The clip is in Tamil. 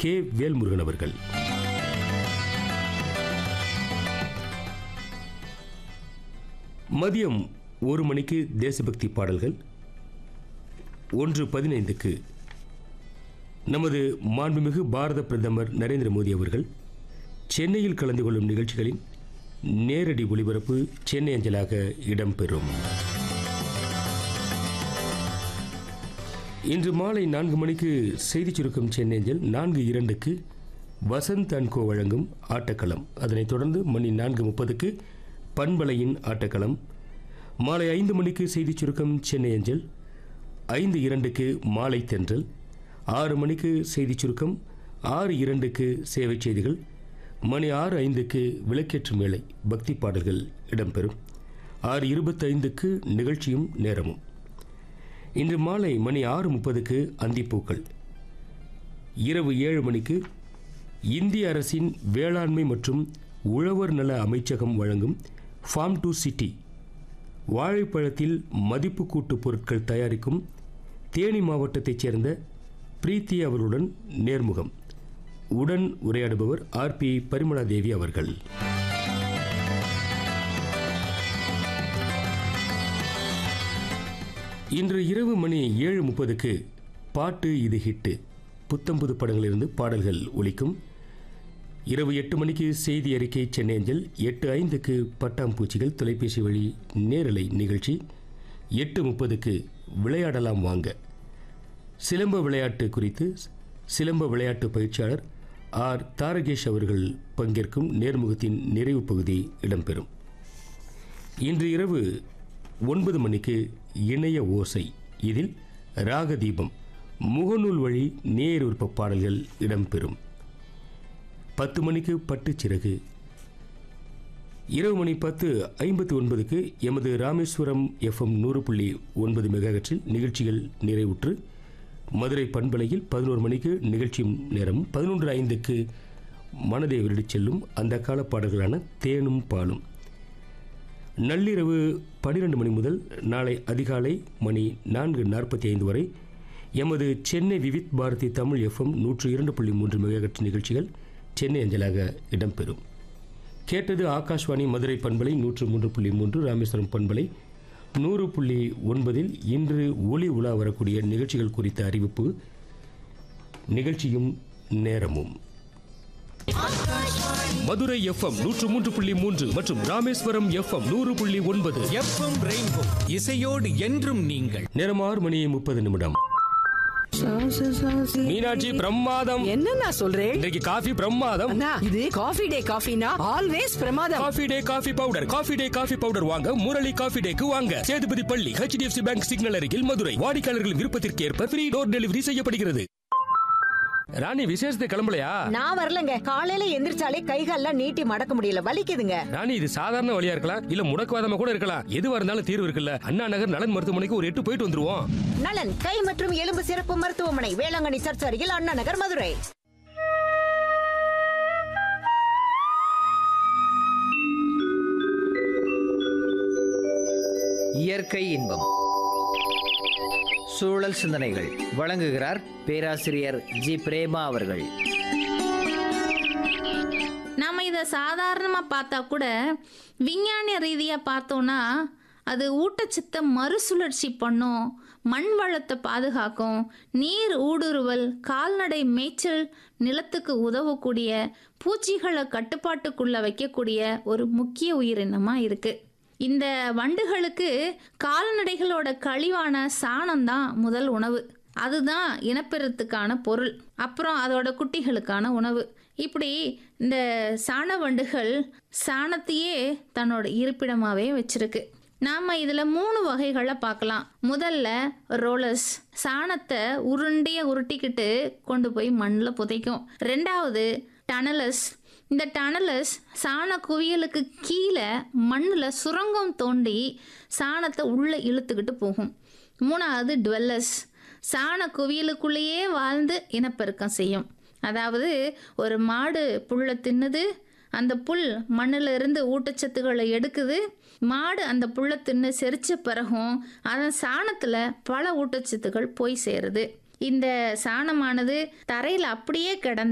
கே வேல்முருகன் அவர்கள் மதியம் ஒரு மணிக்கு தேசபக்தி பாடல்கள் ஒன்று பதினைந்துக்கு நமது மாண்புமிகு பாரத பிரதமர் நரேந்திர மோடி அவர்கள் சென்னையில் கலந்து கொள்ளும் நிகழ்ச்சிகளின் நேரடி ஒளிபரப்பு சென்னை அஞ்சலாக இடம்பெறும் இன்று மாலை நான்கு மணிக்கு செய்திச் சுருக்கம் சென்னை அஞ்சல் நான்கு இரண்டுக்கு வசந்த் அன்கோ வழங்கும் ஆட்டக்களம் அதனைத் தொடர்ந்து மணி நான்கு முப்பதுக்கு பண்பலையின் ஆட்டக்களம் மாலை ஐந்து மணிக்கு செய்திச் சுருக்கம் சென்னை அஞ்சல் ஐந்து இரண்டுக்கு மாலை தென்றல் ஆறு மணிக்கு செய்திச் சுருக்கம் ஆறு இரண்டுக்கு சேவை செய்திகள் மணி ஆறு ஐந்துக்கு விளக்கேற்றும் வேளை பக்தி பாடல்கள் இடம்பெறும் ஆறு இருபத்தைந்துக்கு நிகழ்ச்சியும் நேரமும் இன்று மாலை மணி ஆறு முப்பதுக்கு அந்திப்பூக்கள் இரவு ஏழு மணிக்கு இந்திய அரசின் வேளாண்மை மற்றும் உழவர் நல அமைச்சகம் வழங்கும் ஃபார்ம் டு சிட்டி வாழைப்பழத்தில் மதிப்பு கூட்டு பொருட்கள் தயாரிக்கும் தேனி மாவட்டத்தைச் சேர்ந்த பிரீத்தி அவர்களுடன் நேர்முகம் உடன் உரையாடுபவர் ஆர் பி பரிமளா தேவி அவர்கள் இன்று இரவு மணி ஏழு முப்பதுக்கு பாட்டு இது ஹிட்டு புத்தம்புது படங்களிலிருந்து பாடல்கள் ஒலிக்கும் இரவு எட்டு மணிக்கு செய்தி அறிக்கை சென்னை அஞ்சல் எட்டு ஐந்துக்கு பட்டாம்பூச்சிகள் தொலைபேசி வழி நேரலை நிகழ்ச்சி எட்டு முப்பதுக்கு விளையாடலாம் வாங்க சிலம்ப விளையாட்டு குறித்து சிலம்ப விளையாட்டு பயிற்சியாளர் ஆர் தாரகேஷ் அவர்கள் பங்கேற்கும் நேர்முகத்தின் நிறைவு பகுதி இடம்பெறும் இன்று இரவு ஒன்பது மணிக்கு இணைய ஓசை இதில் ராகதீபம் முகநூல் வழி நேர் விருப்ப பாடல்கள் இடம்பெறும் பத்து மணிக்கு பட்டுச்சிறகு இரவு மணி பத்து ஐம்பத்தி ஒன்பதுக்கு எமது ராமேஸ்வரம் எஃப்எம் நூறு புள்ளி ஒன்பது மெகாஹெற்றில் நிகழ்ச்சிகள் நிறைவுற்று மதுரை பண்பலையில் பதினோரு மணிக்கு நிகழ்ச்சியும் நேரம் பதினொன்று ஐந்துக்கு மனதை விருடிச் செல்லும் அந்த கால பாடல்களான தேனும் பாலும் நள்ளிரவு பன்னிரண்டு மணி முதல் நாளை அதிகாலை மணி நான்கு நாற்பத்தி ஐந்து வரை எமது சென்னை விவித் பாரதி தமிழ் எஃப்எம் நூற்று இரண்டு புள்ளி மூன்று மெகாஹெட் நிகழ்ச்சிகள் சென்னை அஞ்சலாக இடம்பெறும் கேட்டது ஆகாஷ்வாணி மதுரை பண்பலை நூற்று மூன்று புள்ளி மூன்று ராமேஸ்வரம் பண்பலை நூறு புள்ளி ஒன்பதில் இன்று ஒளி உலா வரக்கூடிய நிகழ்ச்சிகள் குறித்த அறிவிப்பு நிகழ்ச்சியும் நேரமும் மதுரை எஃப்எம் நூற்று மூன்று புள்ளி மூன்று மற்றும் ராமேஸ்வரம் எஃப்எம் நூறு புள்ளி ஒன்பது எஃப்எம் ரெயின்போ இசையோடு என்றும் நீங்கள் நேரம் ஆறு மணி முப்பது நிமிடம் மீனாட்சி பிரமாதம் என்ன நான் சொல்றேன் இன்றைக்கு காஃபி பிரமாதம் அண்ணா இது காஃபி டே காஃபினா ஆல்வேஸ் பிரமாதம் coffee Day coffee powder coffee Day coffee powder வாங்க முரளி காஃபி டேக்கு வாங்க சேதுபதி பள்ளி ஹெச்டிஎஃப்சி பேங்க் சிக்னல் அருகில் மதுரை வாடிக்கையாளர்களின் விருப்பத்திற்கு ஏற்ப ஃப்ரீ டோர் டெலிவரி செய்யப்படுகிறது ராணி விசேஷத்தை கிளம்பலையா நான் வரலங்க காலையில எந்திரிச்சாலே கைகால்லாம் நீட்டி மடக்க முடியல வலிக்குதுங்க ராணி இது சாதாரண வழியா இருக்கலாம் இல்ல முடக்குவாதமா கூட இருக்கலாம் எதுவா இருந்தாலும் தீர்வு இருக்குல்ல அண்ணா நகர் நலன் மருத்துவமனைக்கு ஒரு எட்டு போயிட்டு வந்துருவோம் நலன் கை மற்றும் எலும்பு சிறப்பு மருத்துவமனை வேளாங்கண்ணி சர்ச் அருகில் அண்ணா நகர் மதுரை இயற்கை இன்பம் சூழல் சிந்தனைகள் வழங்குகிறார் பேராசிரியர் ஜி பிரேமா அவர்கள் நாம இதை சாதாரணமாக பார்த்தா கூட விஞ்ஞான ரீதியாக பார்த்தோன்னா அது ஊட்டச்சத்தை மறுசுழற்சி பண்ணும் மண் வளத்தை பாதுகாக்கும் நீர் ஊடுருவல் கால்நடை மேய்ச்சல் நிலத்துக்கு உதவக்கூடிய பூச்சிகளை கட்டுப்பாட்டுக்குள்ள வைக்கக்கூடிய ஒரு முக்கிய உயிரினமாக இருக்குது இந்த வண்டுகளுக்கு கால்நடைகளோட கழிவான சாணம் தான் முதல் உணவு அதுதான் இனப்பெருத்துக்கான பொருள் அப்புறம் அதோட குட்டிகளுக்கான உணவு இப்படி இந்த சாண வண்டுகள் சாணத்தையே தன்னோட இருப்பிடமாகவே வச்சிருக்கு நாம் இதில் மூணு வகைகளை பார்க்கலாம் முதல்ல ரோலர்ஸ் சாணத்தை உருண்டையை உருட்டிக்கிட்டு கொண்டு போய் மண்ணில் புதைக்கும் ரெண்டாவது டனலஸ் இந்த டனலஸ் சாண குவியலுக்கு கீழே மண்ணில் சுரங்கம் தோண்டி சாணத்தை உள்ளே இழுத்துக்கிட்டு போகும் மூணாவது டுவெல்லஸ் சாண குவியலுக்குள்ளேயே வாழ்ந்து இனப்பெருக்கம் செய்யும் அதாவது ஒரு மாடு புல்லை தின்னுது அந்த புல் மண்ணில் இருந்து ஊட்டச்சத்துக்களை எடுக்குது மாடு அந்த புல்லை தின்னு செரிச்ச பிறகும் அதன் சாணத்தில் பல ஊட்டச்சத்துக்கள் போய் சேருது இந்த சாணமானது தரையில் அப்படியே கிடந்து